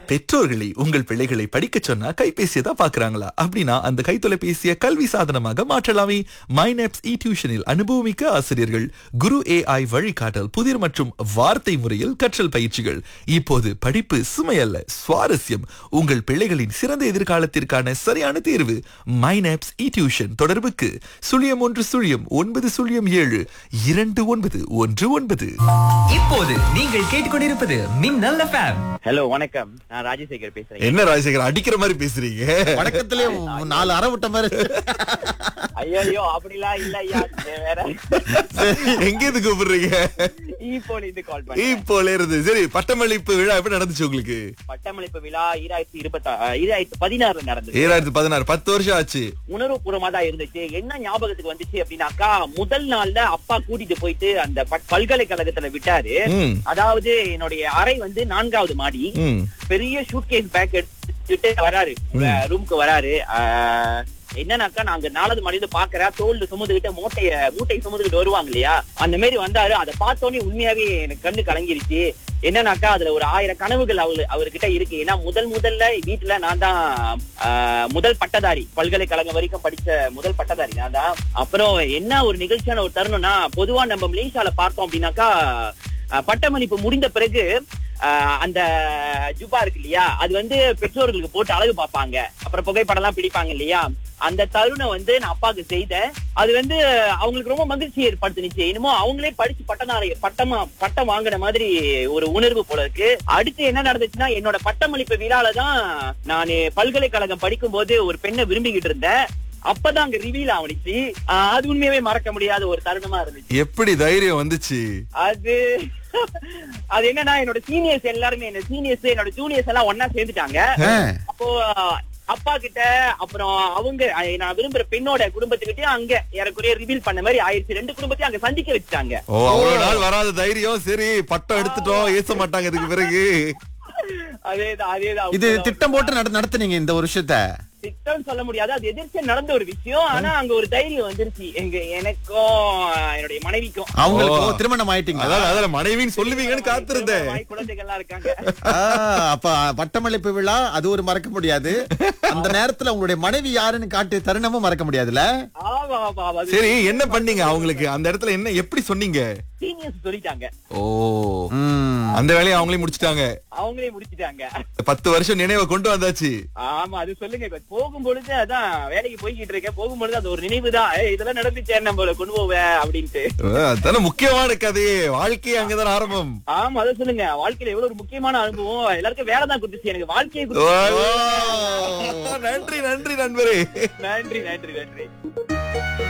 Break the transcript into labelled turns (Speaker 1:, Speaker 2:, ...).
Speaker 1: பெற்றோர்களை உங்கள் பிள்ளைகளை படிக்க சொன்னா கைபேசியை தான் பாக்குறாங்களா அப்படின்னா அந்த கைத்தொலைபேசியை கல்வி சாதனமாக மாற்றலாமே மைனப்ஸ் இ டியூஷனில் அனுபவமிக்க ஆசிரியர்கள் குரு ஏஐ வழிகாட்டல் புதிர் மற்றும் வார்த்தை முறையில் கற்றல் பயிற்சிகள் இப்போது படிப்பு சுமையல்ல சுவாரஸ்யம் உங்கள் பிள்ளைகளின் சிறந்த எதிர்காலத்திற்கான சரியான தேர்வு மைனப்ஸ் இ டியூஷன் தொடர்புக்கு சுழியம் ஒன்று சுழியம் ஒன்பது சுழியம் ஏழு இரண்டு ஒன்பது ஒன்று ஒன்பது
Speaker 2: இப்போது நீங்கள் கேட்டுக்கொண்டிருப்பது மின்னல் எஃப்எம்
Speaker 3: ஹலோ வணக்கம் நான் ராஜசேகர் பேசுறேன்
Speaker 1: என்ன ராஜசேகர் அடிக்கிற மாதிரி பேசுறீங்க
Speaker 4: வணக்கத்திலே நாலு அரை விட்ட மாதிரி
Speaker 3: ஐயோ அப்படிலாம் இல்ல ஐயா இது வேற
Speaker 1: எங்க இருந்து கூப்பிடுறீங்க
Speaker 3: இப்போல இருந்து கால் பண்ணேன்
Speaker 1: இப்போல இருந்து சரி பட்டமளிப்பு விழா எப்படி நடந்துச்சு உங்களுக்கு
Speaker 3: பட்டமளிப்பு விழா ஈராயிரத்தி இருபத்தி ஈராயிரத்தி பதினாறுல நடந்தது
Speaker 1: ஏழாயிரத்தி பதினாறு பத்து வருஷம் ஆச்சு
Speaker 3: உணர்வுபூர்வமா தான் இருந்துச்சு என்ன ஞாபகத்துக்கு வந்துச்சு அப்படின்னாக்கா முதல் நாள்ல அப்பா கூட்டிட்டு போயிட்டு அந்த பட்- பல்கலைக்கழகத்துல விட்டாரு
Speaker 1: ம்,
Speaker 3: அதாவது என்னுடைய அறை வந்து நான்காவது மாடி
Speaker 1: ம்.
Speaker 3: பெரிய ஷூட்கேஸ் பேக் எடுத்துட்டு வராரு ரூமுக்கு வராரு ஆஹ், என்னன்னாக்கா நாங்க நாலாவது மாடியில பாக்குறேன் தோல்ல சுமந்துகிட்டு மூட்டைய மூட்டை சுமந்துகிட்டு வருவாங்க இல்லையா அந்த மாதிரி வந்தாரு அதை பார்த்தோன்னே உண்மையாவே எனக்கு கண்ணு கலங்கிருச்சு என்னன்னாக்கா அதுல ஒரு ஆயிரம் கனவுகள் அவரு அவர்கிட்ட இருக்கு ஏன்னா முதல் முதல்ல வீட்டுல நான் தான் ஆஹ், முதல் பட்டதாரி பல்கலைக்கழகம் வரைக்கும் படிச்ச முதல் பட்டதாரி நான் தான் அப்புறம் என்ன ஒரு நிகழ்ச்சியான ஒரு தருணம்னா பொதுவா நம்ம மலேசியால பார்த்தோம் அப்படின்னாக்கா ஆஹ், பட்டமளிப்பு முடிந்த பிறகு ஆஹ் அந்த ஜுபா இருக்கு இல்லையா அது வந்து பெற்றோர்களுக்கு போட்டு அழகு பார்ப்பாங்க அப்புறம் புகைப்படம் எல்லாம் பிடிப்பாங்க இல்லையா அந்த தருணம் வந்து நான் அப்பாவுக்கு செய்தேன் அது வந்து அவங்களுக்கு ரொம்ப மகிழ்ச்சி ஏற்படுத்துனுச்சு என்னமோ அவங்களே படிச்சு பட்டதாரி பட்டமா பட்டம் வாங்கின மாதிரி ஒரு உணர்வு போல இருக்கு அடுத்து என்ன நடந்துச்சுன்னா என்னோட பட்டமளிப்பு விழால தான் நான் பல்கலைக்கழகம் படிக்கும் போது ஒரு பெண்ணை விரும்பிக்கிட்டு இருந்தேன் அப்பதான் அங்க ரிவீல் ஆவணிச்சு ஆஹ் அது உண்மையாவே மறக்க முடியாத ஒரு தருணமா இருந்துச்சு
Speaker 1: எப்படி தைரியம் வந்துச்சு
Speaker 3: அது அது என்னன்னா என்னோட சீனியர்ஸ் எல்லாருமே என்ன சீனியர்ஸ் என்னோட ஜூனியர்ஸ் எல்லாம் ஒன்னா சேர்ந்துட்டாங்க அப்போ அப்பா கிட்ட அப்புறம் அவங்க அஹ், நான் விரும்புற பெண்ணோட குடும்பத்துக்கிட்டே அங்க ஏறக்குறைய ரிவீல் பண்ண மாதிரி ஆயிடுச்சு ரெண்டு குடும்பத்தையும் அங்க சந்திக்க வச்சுட்டாங்க
Speaker 1: ஓ அவ்வளவு நாள் வராத தைரியம் சரி பட்டம் எடுத்துட்டோம் ஏச மாட்டாங்க இதுக்கு பிறகு
Speaker 3: அதேதான் அதேதான்
Speaker 4: இது திட்டம் போட்டு நட- நடத்துனீங்க இந்த ஒரு விஷயத்த
Speaker 3: திட்டம் சொல்ல முடியாது அது எதிர்த்து நடந்த ஒரு விஷயம் ஆனா அங்க ஒரு தைரியம் வந்துருச்சு எங்க எனக்கும் என்னுடைய மனைவிக்கும்
Speaker 4: அவங்களுக்கு
Speaker 1: ஓ.
Speaker 4: ஓ, திருமணம் ஆயிட்டீங்க
Speaker 1: அதான் அதால மனைவின்னு சொல்லுவீங்கன்னு காத்திருந்தேன்
Speaker 3: வாய் குழந்தைகள்லாம் இருக்காங்க
Speaker 4: அப்ப பட்டமளிப்பு விழா அது ஒரு மறக்க முடியாது அந்த நேரத்துல உங்களுடைய மனைவி யாருன்னு காட்டிய தருணமும் மறக்க முடியாதுல்ல
Speaker 3: ஆமா ஆமா ஆமா
Speaker 1: சரி என்ன பண்ணீங்க அவங்களுக்கு அந்த இடத்துல என்ன எப்படி சொன்னீங்க
Speaker 3: சீனியர்ஸ் சொல்லிட்டாங்க
Speaker 1: ஓ
Speaker 4: ம்.
Speaker 1: அந்த வேலையை அவங்களே முடிச்சிட்டாங்க
Speaker 3: அவங்களே முடிச்சிட்டாங்க
Speaker 1: பத்து வருஷம் நினைவை கொண்டு வந்தாச்சு
Speaker 3: ஆமா அது சொல்லுங்க இப்ப போகும்பொழுது அதான் வேலைக்கு போய்கிட்டு இருக்கேன் போகும்பொழுது அது ஒரு நினைவுதான் ஏய், இதெல்லாம் நடந்துச்சே நம்மள கொண்டு போவேன் அப்படின்ட்டு
Speaker 1: அஹ், அதானே முக்கியமான கதையே வாழ்க்கையே அங்கதான் ஆரம்பம்
Speaker 3: ஆமா அதை சொல்லுங்க வாழ்க்கையில எவ்வளவு ஒரு முக்கியமான அனுபவம் எல்லாருக்கும் வேலை தான் கொடுத்துச்சு எனக்கு வாழ்க்கையை
Speaker 1: ஓ,
Speaker 3: கொடுத்துச்சு
Speaker 1: நன்றி நன்றி நண்பரே
Speaker 3: நன்றி நன்றி நன்றி